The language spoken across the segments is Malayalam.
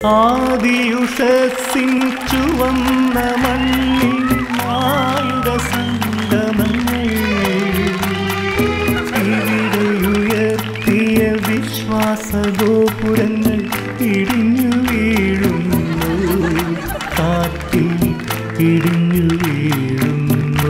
ആദിയുഷസിൻ ചുവന്ന മണ്ണിൽ ആയുധ സംഗമങ്ങൾ ഇവിടെയുയർത്തിയ വിശ്വാസഗോപുരങ്ങൾ ഇടിഞ്ഞു വീഴുന്നു കാറ്റിൽ ഇടിഞ്ഞു വീഴുന്നു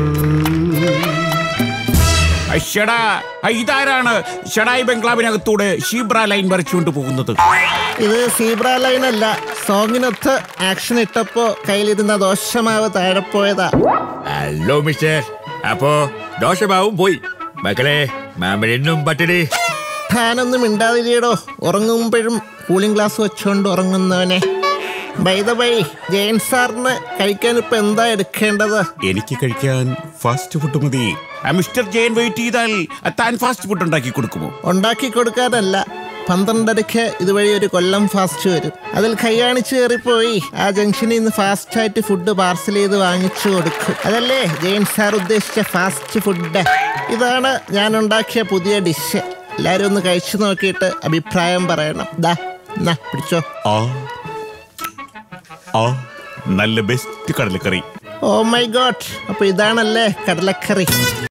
അശ്ശടാ ഇതാരാണ് ഷടായി ബംഗ്ലാവിനകത്തൂടെ ഷീബ്ര ലൈൻ വരച്ചുകൊണ്ട് പോകുന്നത് ഇത് സീബ്ര ലൈൻ അല്ല സോങ്ങിനൊത്ത് ആക്ഷൻ ഇട്ടപ്പോ കയ്യിലിരുന്ന ദോഷമാവ് താഴെ പോയതാ ഹലോ മിസ്റ്റർ അപ്പോ ദോഷമാവും പോയി മക്കളെ മാമനെന്നും പട്ടിണി താനൊന്നും മിണ്ടാതിരിയടോ ഉറങ്ങുമ്പോഴും കൂളിംഗ് ഗ്ലാസ് വെച്ചുകൊണ്ട് ഉറങ്ങുന്നവനെ ബൈ ദ ബൈ ജയൻ സാറിന് കഴിക്കാൻ ഇപ്പൊ എന്താ എടുക്കേണ്ടത് എനിക്ക് കഴിക്കാൻ ഫാസ്റ്റ് ഫുഡ് മതി ആ മിസ്റ്റർ ജയൻ വെയിറ്റ് ചെയ്താൽ താൻ ഫാസ്റ്റ് ഫുഡ് ഉണ്ടാക്കി കൊടുക്കുമോ ഉണ്ടാക്കി കൊടുക്കാനല്ല പന്ത്രണ്ടരയ്ക്ക് ഇതുവഴി ഒരു കൊല്ലം ഫാസ്റ്റ് വരും അതിൽ കൈയാണിച്ച് കയറിപ്പോയി ആ ജംഗ്ഷനിൽ നിന്ന് ഫാസ്റ്റ് ആയിട്ട് ഫുഡ് പാർസൽ ചെയ്ത് വാങ്ങിച്ചു കൊടുക്കും അതല്ലേ ജെയിൻ സാർ ഉദ്ദേശിച്ച ഫാസ്റ്റ് ഫുഡ് ഇതാണ് ഞാൻ ഉണ്ടാക്കിയ പുതിയ ഡിഷ് എല്ലാവരും ഒന്ന് കഴിച്ചു നോക്കിയിട്ട് അഭിപ്രായം പറയണം ദാ എന്നാ പിടിച്ചോ ആ ആ നല്ല ബെസ്റ്റ് കടലക്കറി ഓ മൈ ഗോഡ് അപ്പൊ ഇതാണല്ലേ കടലക്കറി